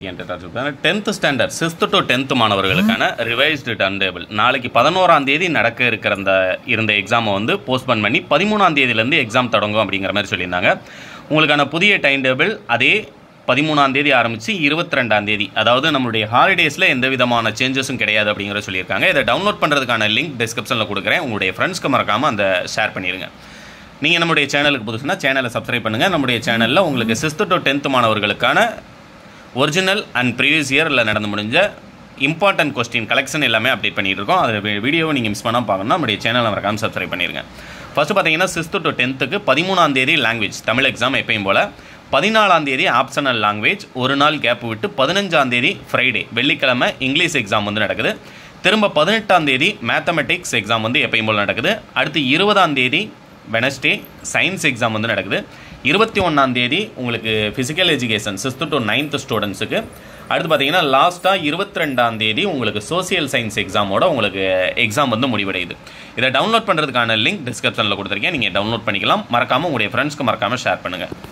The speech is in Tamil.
tenth standard sixth to tenth மாணவர்களுக்கான ரிவைஸ்டு டன் டேபிள் நாளைக்கு பதினோராம் தேதி நடக்க இருக்கிற அந்த இருந்த எக்ஸாமை வந்து போஸ்ட்போன் பண்ணி பதிமூணாம் தேதியிலேருந்து எக்ஸாம் தொடங்கும் அப்படிங்கிற மாதிரி சொல்லியிருந்தாங்க உங்களுக்கான புதிய டைம் டேபிள் அதே பதிமூணாம் தேதி ஆரம்பித்து இருபத்தி ரெண்டாம் தேதி அதாவது நம்மளுடைய ஹாலிடேஸில் எந்த விதமான சேஞ்சஸும் கிடையாது அப்படிங்கிறத சொல்லியிருக்காங்க இதை டவுன்லோட் பண்ணுறதுக்கான லிங்க் டிஸ்கிரிப்ஷனில் கொடுக்குறேன் உங்களுடைய ஃப்ரெண்ட்ஸ்க்கு மறக்காமல் அந்த ஷேர் பண்ணிடுங்க நீங்கள் நம்முடைய சேனலுக்கு புதுசுனா சேனலை சப்ஸ்கிரைப் பண்ணுங்கள் நம்முடைய சேனலில் உங்களுக்கு சிக்ஸ்த்து டு டென்த் மாணவர்களுக்கான ஒரிஜினல் அண்ட் ப்ரீவியஸ் இயரில் நடந்து முடிஞ்ச இம்பார்ட்டன்ட் கொஸ்டின் கலெக்ஷன் எல்லாமே அப்டேட் பண்ணிட்டு இருக்கோம் அது வீடியோவை நீங்கள் மிஸ் பண்ணால் பார்க்கணும்னா நம்முடைய சேனலை மறக்காமல் சப்ஸ்கிரைப் பண்ணிடுங்க ஃபஸ்ட்டு பார்த்தீங்கன்னா சிக்ஸ்த்து டு டென்த்துக்கு பதிமூணாம் தேதி லாங்குவேஜ் தமிழ் எக்ஸாம் எப்பயும் போல் பதினாலாம் தேதி ஆப்ஷனல் லாங்குவேஜ் ஒரு நாள் கேப் விட்டு பதினஞ்சாம் தேதி ஃப்ரைடே வெள்ளிக்கிழமை இங்கிலீஷ் எக்ஸாம் வந்து நடக்குது திரும்ப பதினெட்டாம் தேதி மேத்தமெட்டிக்ஸ் எக்ஸாம் வந்து எப்பயும் போல் நடக்குது அடுத்து இருபதாம் தேதி வெனஸ்டே சயின்ஸ் எக்ஸாம் வந்து நடக்குது இருபத்தி ஒன்றாம் தேதி உங்களுக்கு physical education sixth to ninth ஸ்டூடெண்ட்ஸுக்கு அடுத்து பார்த்தீங்கன்னா லாஸ்ட்டாக இருபத்தி ரெண்டாம் தேதி உங்களுக்கு சோசியல் சயின்ஸ் எக்ஸாமோட உங்களுக்கு எக்ஸாம் வந்து முடிவடையுது இதை டவுன்லோட் பண்ணுறதுக்கான லிங்க் டிஸ்கிரிப்ஷனில் கொடுத்துருக்கேன் நீங்கள் டவுன்லோட் பண்ணிக்கலாம் மறக்காமல் உங்களுடைய ஃப்ரெண்ட்ஸ்க்கு மறக்காமல் ஷேர் பண்ணுங்கள்